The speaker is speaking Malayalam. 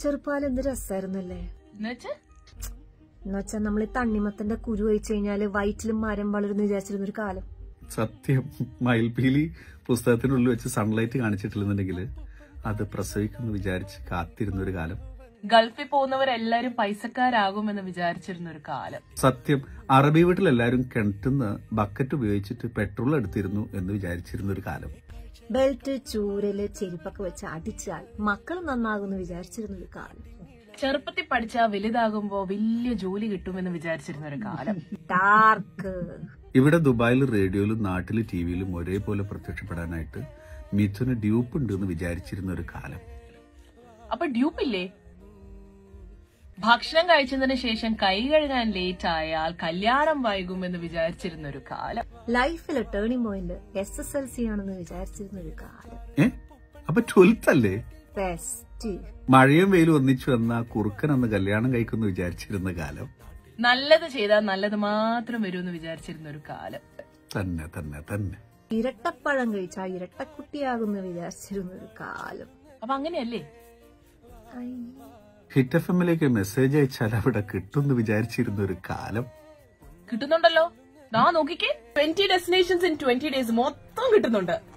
ചെറുപ്പാലം എന്ത് രസമായിരുന്നല്ലേ എന്നുവെച്ച് എന്നുവെച്ചാ നമ്മൾ ഈ തണ്ണിമത്തന്റെ കുരു കഴിച്ചു കഴിഞ്ഞാല് വയറ്റിലും മരം വളരുന്ന വിചാരിച്ചിരുന്ന ഒരു കാലം സത്യം മയിൽപീലി പുസ്തകത്തിനുള്ളിൽ വെച്ച് സൺലൈറ്റ് കാണിച്ചിട്ടില്ലെന്നുണ്ടെങ്കിൽ അത് പ്രസവിക്കുന്നു വിചാരിച്ച് കാത്തിരുന്ന ഒരു കാലം ഗൾഫിൽ പോകുന്നവരെല്ലാരും പൈസക്കാരാകുമെന്ന് വിചാരിച്ചിരുന്ന ഒരു കാലം സത്യം അറബി വീട്ടിൽ എല്ലാവരും കിണറ്റുന്ന ബക്കറ്റ് ഉപയോഗിച്ചിട്ട് പെട്രോൾ എടുത്തിരുന്നു എന്ന് വിചാരിച്ചിരുന്ന ഒരു കാലം ബെൽറ്റ് ചൂരല് ചെരുപ്പൊക്കെ വെച്ച് അടിച്ചാൽ മക്കൾ നന്നാകുമെന്ന് വിചാരിച്ചിരുന്ന ഒരു കാലം ചെറുപ്പത്തിൽ പഠിച്ചാൽ വലുതാകുമ്പോ വലിയ ജോലി കിട്ടുമെന്ന് വിചാരിച്ചിരുന്ന ഒരു കാലം ഡാർക്ക് ഇവിടെ ദുബായിൽ റേഡിയോയിലും നാട്ടില് ടിവിയിലും ഒരേപോലെ പ്രത്യക്ഷപ്പെടാനായിട്ട് മിഥുന് ഡ്യൂപ്പ് ഉണ്ട് എന്ന് വിചാരിച്ചിരുന്ന ഒരു കാലം അപ്പൊ ഡ്യൂപ്പില്ലേ ഭക്ഷണം കഴിച്ചതിന് ശേഷം കൈ കഴുകാൻ ലേറ്റ് ആയാൽ കല്യാണം വൈകുമെന്ന് വിചാരിച്ചിരുന്ന ഒരു കാലം ലൈഫിലെ turning point S S L C ആണെന്ന് വിചാരിച്ചിരുന്ന ഒരു കാലം ഏ അപ്പൊ ട്വൽത്ത് അല്ലേ ബെസ്റ്റ് മഴയും വെയിലും ഒന്നിച്ചു വന്ന കുറുക്കൻ അന്ന് കല്യാണം കഴിക്കുന്നു വിചാരിച്ചിരുന്ന കാലം നല്ലത് ചെയ്താൽ നല്ലത് മാത്രം വരുമെന്ന് വിചാരിച്ചിരുന്ന ഒരു കാലം തന്നെ തന്നെ തന്നെ ഇരട്ടപ്പഴം കഴിച്ചാൽ ഇരട്ടക്കുട്ടിയാകുമെന്ന് വിചാരിച്ചിരുന്ന ഒരു കാലം അപ്പൊ അങ്ങനെയല്ലേ ഐ. ഹിറ്റ് എഫ് എമ്മിലേക്ക് മെസ്സേജ് അയച്ചാൽ അവിടെ കിട്ടുമെന്ന് വിചാരിച്ചിരുന്ന ഒരു കാലം കിട്ടുന്നുണ്ടല്ലോ നാ നോക്കിക്കേ twenty destinations in twenty days മൊത്തം കിട്ടുന്നുണ്ട്